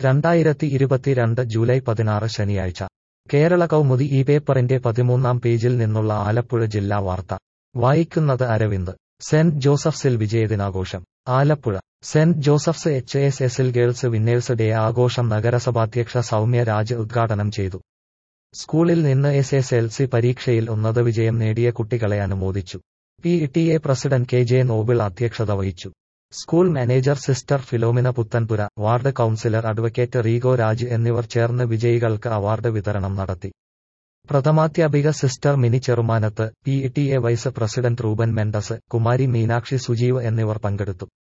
രണ്ടായിരത്തി ഇരുപത്തിരണ്ട് ജൂലൈ പതിനാറ് ശനിയാഴ്ച കേരള കൗമുദി ഈ പേപ്പറിന്റെ പതിമൂന്നാം പേജിൽ നിന്നുള്ള ആലപ്പുഴ ജില്ലാ വാർത്ത വായിക്കുന്നത് അരവിന്ദ് സെന്റ് ജോസഫ്സിൽ വിജയദിനാഘോഷം ആലപ്പുഴ സെന്റ് ജോസഫ്സ് എച്ച് എസ് എസിൽ ഗേൾസ് വിന്നേഴ്സ് ഡേ ആഘോഷം നഗരസഭാധ്യക്ഷ സൗമ്യ രാജ് ഉദ്ഘാടനം ചെയ്തു സ്കൂളിൽ നിന്ന് എസ് എസ് എൽ സി പരീക്ഷയിൽ ഉന്നത വിജയം നേടിയ കുട്ടികളെ അനുമോദിച്ചു P T A president K J Noble അധ്യക്ഷത വഹിച്ചു school manager sister Philomena Puthenpura ward councillor advocate Rego Raj എന്നിവർ ചേർന്ന് വിജയികൾക്ക് അവാർഡ് വിതരണം നടത്തി പ്രഥമാധ്യാപിക sister Mini Cherumanath P T A vice president Reuben Mendes Kumari Meenakshi Sujeev എന്നിവർ പങ്കെടുത്തു